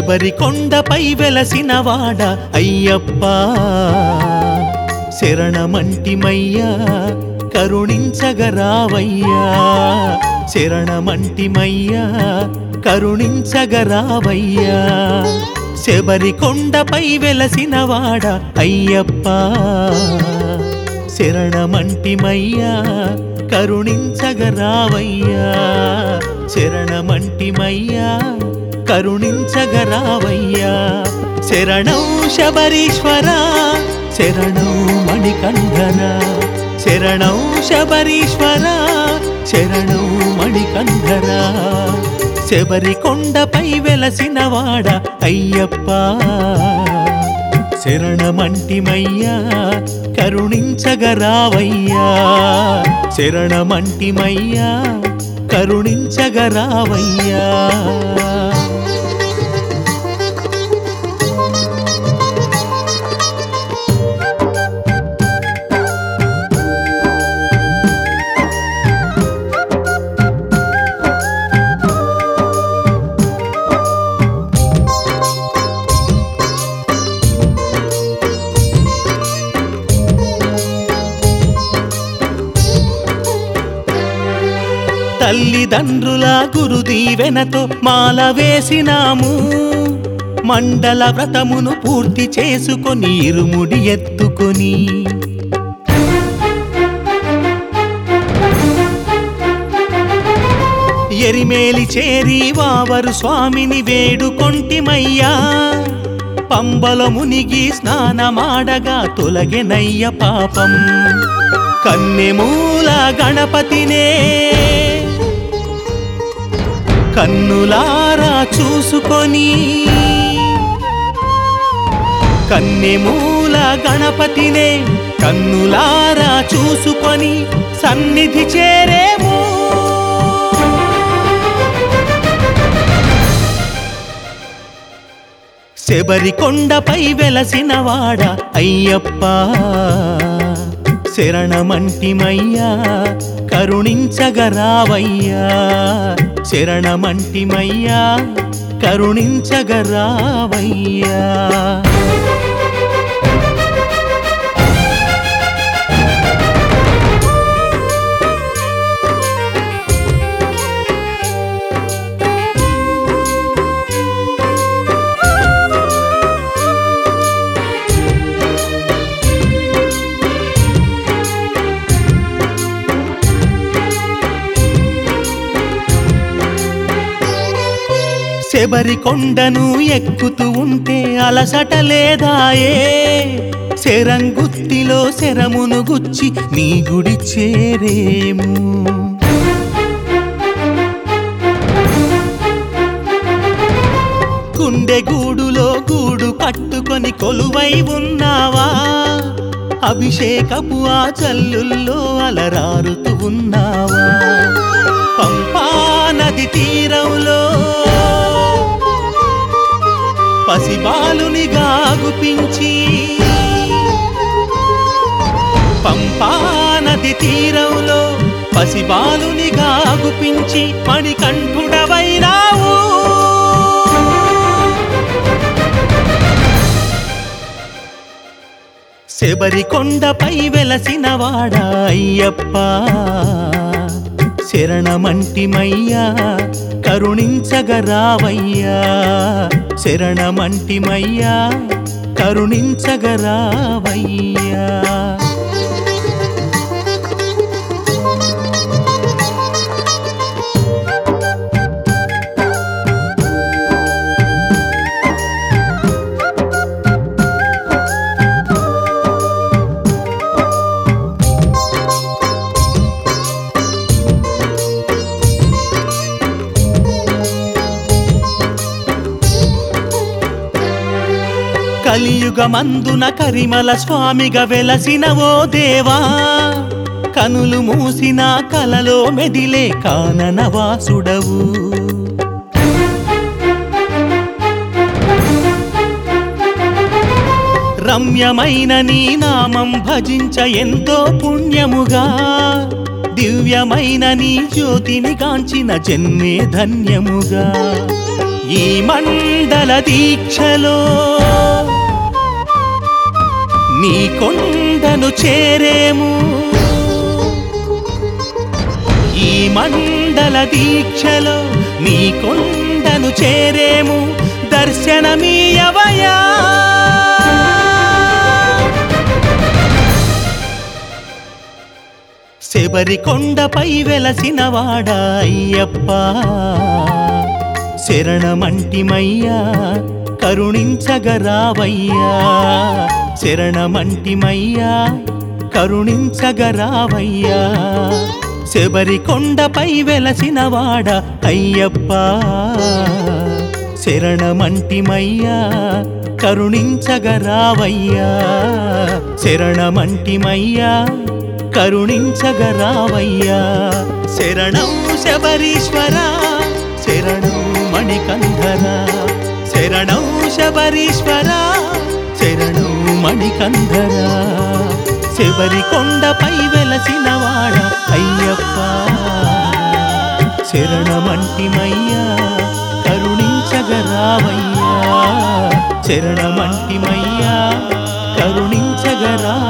శబరి కొండపై వెలసిన వాడ అయ్యప్ప శరణమంటిమయ్యా కరుణించగరావయ్యా శరణమంటిమయ్యా కరుణించగరావయ్యా శబరి కొండపై వెలసిన వాడ అయ్యప్ప శరణమంటిమయ్యా కరుణించగరావయ్యా శరణమంటిమయ్యా కరుణించగరావయ్యా శరణం శబరీశ్వర శరణం మణికంఠన శరణం శబరీశ్వర శరణం మణికంఠర శబరి కొండపై వెలసిన వాడ అయ్యప్ప శరణమంటిమయ్యా కరుణించగరావయ్యా శరణమంటిమయ్యా కరుణించగరావయ్యా తల్లిదండ్రుల గురుదీవెనతో మాల వేసినాము మండల వ్రతమును పూర్తి చేసుకొని ఇరుముడి ఎత్తుకొని ఎరిమేలి చేరి వావరు స్వామిని వేడుకొంటిమయ్యా పంబల మునిగి స్నానమాడగా తొలగెనయ్య పాపం కన్నెమూల గణపతినే కన్నులారా చూసుకొని కన్నెమూల గణపతినే కన్నులారా చూసుకొని సన్నిధి చేరేము శబరి కొండపై వెలసిన వాడ అయ్యప్ప శరణమంటిమయ్యా కరుణించగరావయ్యా శరణమంటిమయ్యా కరుణించగరావయ్యా శబరి కొండను ఎక్కుతూ ఉంటే అలసట లేదాయే శరంగుత్తిలో శరమును గుచ్చి నీ గుడి చేరేము గుండె గూడులో గూడు కట్టుకొని కొలువై ఉన్నావా అభిషేకపు ఆ చల్లుల్లో అలరారుతూ ఉన్నావా పంపా నది తీరంలో పసిబాలుని గాగుపించి పంపా నది తీరంలో పసిబాలుని గాగుపించి మణికంఠుడవైనావు శబరి కొండపై వెలసిన వాడా అయ్యప్ప శరణమంటిమయ్యా కరుణించగరావయ్యా శరణమంటిమయ్యా కరుణించగరావయ్యా కలియుగమందున కరిమల స్వామిగా వెలసిన ఓ దేవా కనులు మూసిన కలలో మెదిలే కాననవాసుడవు రమ్యమైన నీ నామం భజించ ఎంతో పుణ్యముగా దివ్యమైన నీ జ్యోతిని కాంచిన జన్మే ధన్యముగా ఈ మండల దీక్షలో నీ కొండను చేరేము ఈ మండల దీక్షలో నీ కొండను చేరేము దర్శనమీయవయా శబరి కొండపై వెలసిన వాడా అయ్యప్ప శరణమంటిమయ్యా కరుణించగరావయ్యా శరణమంటిమయ్యా కరుణించగరావయ్యా శబరి కొండపై వెలసిన వాడ అయ్యప్ప శరణమంటిమయ్యా కరుణించగరావయ్యా శరణమంటిమయ్యా కరుణించగరావయ్యా శరణం శబరీశ్వర శరణం మణికంధర శరణం శబరీశ్వర శరణం మణికంధర శబరి కొండపై వెలసిన వాడ అయ్యప్ప శరణమంటిమయ్యా కరుణించగరావయ్యా శరణమంటిమయ్యా కరుణించగరా